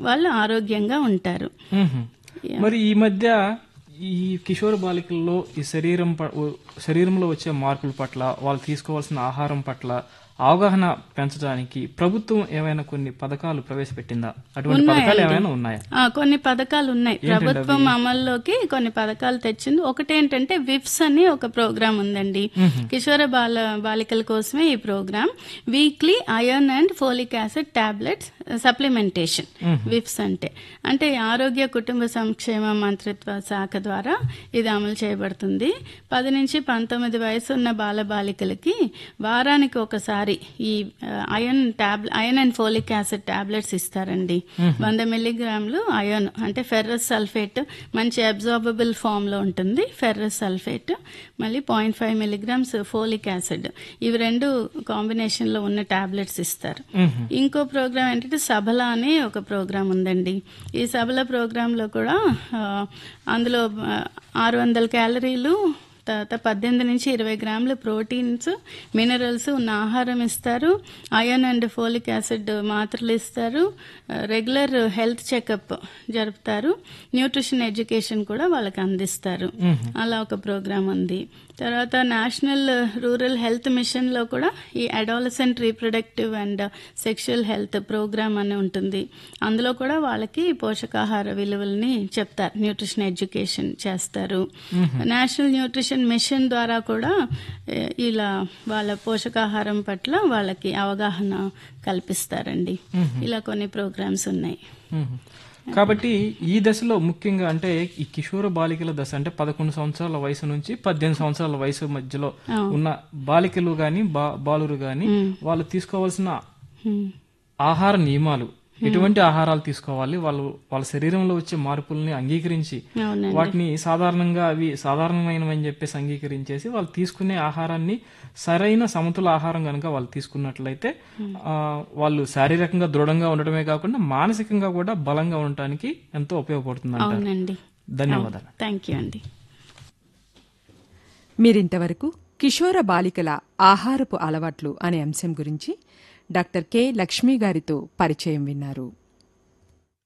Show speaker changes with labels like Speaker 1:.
Speaker 1: వాళ్ళు ఆరోగ్యంగా ఉంటారు
Speaker 2: మ్మ్. మరి ఈ మధ్య ఈ కిషోర బాలికల్లో ఈ శరీరం ప- ఓ- శరీరంలో వచ్చే మార్పుల పట్ల వాళ్ళు తీసుకోవాల్సిన ఆహారం పట్ల అవగాహన పెంచడానికి ప్రభుత్వం ఏమైనా కొన్ని పథకాలు ప్రవేశపెట్టిందా అటువంటి పథకాలు ఏమైనా ఉన్నాయా
Speaker 1: ఆ, కొన్ని పథకాలు ఉన్నాయి ప్రభుత్వం అమల్లోకి కొన్ని పథకాలు తెచ్చింది ఒకటి ఏంటంటే విప్స్ అని ఒక ప్రోగ్రామ్ ఉందండి కిషోర బాల బాలికల కోసమే ఈ programme weekly iron and folic acid tablets supplementation విప్స్ అంటే అంటే ఆరోగ్య కుటుంబ సంక్షేమ మంత్రిత్వ శాఖ ద్వారా ఇది అమలు చేయబడుతుంది పది నుంచి పంతొమ్మిది వయసు ఉన్న బాల బాలికలకి వారానికి ఒకసారి ఈ iron tab iron and folic acid tablets ఇస్తారండి వంద మిల్లీగ్రాములు అయన్ అంటే ఫెర్రస్ సల్ఫేట్ మంచి అబ్జార్బబుల్ ఫామ్ లో ఉంటుంది ఫెర్రస్ సల్ఫేట్ మళ్ళీ point five milligrams folic acid ఇవి రెండు కాంబినేషన్ లో ఉన్న టాబ్లెట్స్ ఇస్తారు ఇంకో ప్రోగ్రామ్ ఏంటంటే సబల అని ఒక ప్రోగ్రామ్ ఉందండి ఈ సబల ప్రోగ్రామ్ లో కూడా ఆ, అందులో ఆ, ఆరు వందల క్యాలరీలు తర్వాత పద్దెనిమిది నుంచి ఇరవై గ్రాముల ప్రోటీన్స్ మినరల్స్ ఉన్న ఆహారం ఇస్తారు అయన్ అండ్ ఫోలిక్ యాసిడ్ మాత్రలు ఇస్తారు రెగ్యులర్ హెల్త్ చెకప్ జరుపుతారు న్యూట్రిషన్ ఎడ్యుకేషన్ కూడా వాళ్ళకి అందిస్తారు అలా ఒక ప్రోగ్రామ్ ఉంది తర్వాత నేషనల్ రూరల్ హెల్త్ మిషన్ లో కూడా ఈ adolescent reproductive and sexual health programme అని ఉంటుంది అందులో కూడా వాళ్ళకి పోషకాహార విలువల్ని చెప్తారు న్యూట్రిషన్ ఎడ్యుకేషన్ చేస్తారు నేషనల్ న్యూట్రిషన్ మిషన్ ద్వారా కూడా ఏ, ఇలా వాళ్ళ పోషకాహారం పట్ల వాళ్ళకి అవగాహన కల్పిస్తారండి ఇలా కొన్ని ప్రోగ్రామ్స్ ఉన్నాయి
Speaker 2: మ్మ్. కాబట్టి ఈ దశలో ముఖ్యంగా అంటే ఈ కిషోర బాలికల దశ అంటే పదకొండు సంవత్సరాల వయసు నుంచి పద్దెనిమిది సంవత్సరాల వయసు మధ్యలో ఉన్న బాలికలు గాని బా- బాలురు గాని వాళ్ళు తీసుకోవాల్సిన
Speaker 1: హ్మ్.
Speaker 2: ఆహార నియమాలు ఎటువంటి ఆహారాలు తీసుకోవాలి వాళ్ళు వాళ్ళ శరీరంలో వచ్చే మార్పుల్ని అంగీకరించి
Speaker 1: అవునండి
Speaker 2: వాటిని సాధారణంగా అవి సాధారణమైనవని చెప్పేసి అంగీకరించేసి వాళ్ళు తీసుకునే ఆహారాన్ని సరైన సమతుల ఆహారం కనుక వాళ్ళు తీసుకున్నట్లయితే ఆ, వాళ్ళు శారీరకంగా దృఢంగా ఉండటమే కాకుండా మానసికంగా కూడా బలంగా ఉండటానికి ఎంతో ఉపయోగపడుతుంది అంటారు
Speaker 1: అవునండి
Speaker 2: ధన్యవాదాలు
Speaker 1: థ్యాంక్ యూ అండి
Speaker 3: మీరింతవరకు కిషోర బాలికల ఆహారపు అలవాట్లు అనే అంశం గురించి డాక్టర్ కె లక్ష్మి గారితో పరిచయం విన్నారు